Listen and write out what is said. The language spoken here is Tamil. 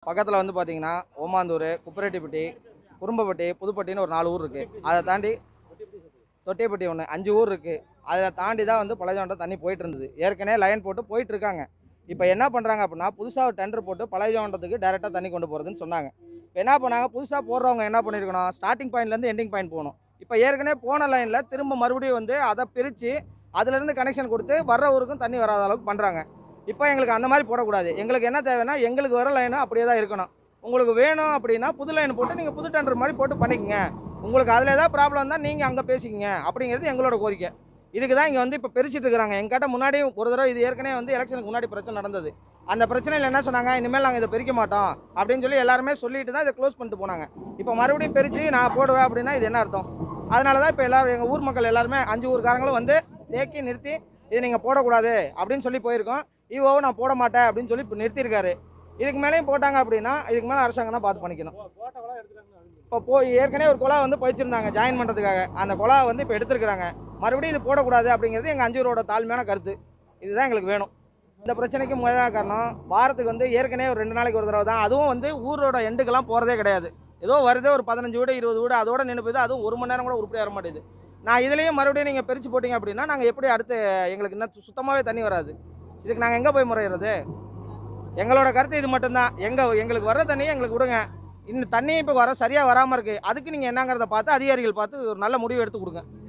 பக்கத்தில் வந்து பார்த்தீங்கன்னா ஓமாந்தூர் குப்பரெட்டிப்பட்டி குறும்பப்பட்டி புதுப்பட்டின்னு ஒரு நாலு ஊர் இருக்குது அதை தாண்டி தொட்டியப்பட்டி ஒன்று அஞ்சு ஊர் இருக்குது அதை தாண்டி தான் வந்து பழையஜோண்டம் தண்ணி போயிட்டு இருந்தது ஏற்கனவே லைன் போட்டு போயிட்டு இருக்காங்க இப்போ என்ன பண்ணுறாங்க அப்படின்னா புதுசாக ஒரு டெண்டர் போட்டு பழையஜோண்டத்துக்கு டேரெக்டாக தண்ணி கொண்டு போகிறதுன்னு சொன்னாங்க இப்போ என்ன பண்ணாங்க புதுசாக போடுறவங்க என்ன பண்ணியிருக்கணும் ஸ்டார்டிங் பாயிண்ட்லேருந்து எண்டிங் பாயிண்ட் போகணும் இப்போ ஏற்கனவே போன லைனில் திரும்ப மறுபடியும் வந்து அதை பிரித்து அதுலேருந்து கனெக்ஷன் கொடுத்து வர்ற ஊருக்கும் தண்ணி வராத அளவுக்கு பண்ணுறாங்க இப்போ எங்களுக்கு அந்த மாதிரி போடக்கூடாது எங்களுக்கு என்ன தேவைன்னா எங்களுக்கு வர லைனு அப்படியே தான் இருக்கணும் உங்களுக்கு வேணும் அப்படின்னா புது லைன் போட்டு நீங்கள் புது டெண்டர் மாதிரி போட்டு பண்ணிக்கங்க உங்களுக்கு அதில் ஏதாவது ப்ராப்ளம் தான் நீங்கள் அங்கே பேசிக்கங்க அப்படிங்கிறது எங்களோட கோரிக்கை இதுக்கு தான் இங்கே வந்து இப்போ பிரிச்சுட்டு இருக்கிறாங்க எங்கிட்ட முன்னாடி ஒரு தடவை இது ஏற்கனவே வந்து எலெக்ஷனுக்கு முன்னாடி பிரச்சனை நடந்தது அந்த பிரச்சனையில் என்ன சொன்னாங்க இனிமேல் நாங்கள் இதை பிரிக்க மாட்டோம் அப்படின்னு சொல்லி எல்லாருமே சொல்லிட்டு தான் இதை க்ளோஸ் பண்ணிட்டு போனாங்க இப்போ மறுபடியும் பிரித்து நான் போடுவேன் அப்படின்னா இது என்ன அர்த்தம் அதனால தான் இப்போ எல்லாரும் எங்கள் ஊர் மக்கள் எல்லாருமே அஞ்சு ஊர்காரங்களும் வந்து தேக்கி நிறுத்தி இது நீங்கள் போடக்கூடாது அப்படின்னு சொல்லி போயிருக்கோம் ஈவோவை நான் போட மாட்டேன் அப்படின்னு சொல்லி இப்போ நிறுத்தியிருக்காரு இதுக்கு மேலேயும் போட்டாங்க அப்படின்னா இதுக்கு மேலே அரசாங்கம் தான் பார்த்து பண்ணிக்கணும் இப்போ போய் ஏற்கனவே ஒரு குழா வந்து போயிச்சிருந்தாங்க ஜாயின் பண்ணுறதுக்காக அந்த குழா வந்து இப்போ எடுத்துருக்காங்க மறுபடியும் இது போடக்கூடாது அப்படிங்கிறது எங்கள் அஞ்சூரோட தாழ்மையான கருத்து இதுதான் எங்களுக்கு வேணும் இந்த பிரச்சனைக்கு முதலான காரணம் வாரத்துக்கு வந்து ஏற்கனவே ஒரு ரெண்டு நாளைக்கு ஒரு தடவை தான் அதுவும் வந்து ஊரோட எண்டுக்கெல்லாம் போகிறதே கிடையாது ஏதோ வருது ஒரு பதினஞ்சு வீடு இருபது வீடு அதோட நின்று போகுது அதுவும் ஒரு மணி நேரம் கூட உருப்படியாக வர மாட்டேது நான் இதுலேயும் மறுபடியும் நீங்கள் பிரித்து போட்டிங்க அப்படின்னா நாங்கள் எப்படி அடுத்து எங்களுக்கு இன்னும் சுத்தமாகவே தண்ணி வராது இதுக்கு நாங்கள் எங்கே போய் முறையிறது எங்களோட கருத்து இது மட்டும்தான் எங்கள் எங்களுக்கு வர தண்ணியை எங்களுக்கு விடுங்க இந்த தண்ணி இப்போ வர சரியாக வராமல் இருக்குது அதுக்கு நீங்கள் என்னங்கிறத பார்த்து அதிகாரிகள் பார்த்து ஒரு நல்ல முடிவு எடுத்து கொடுங்க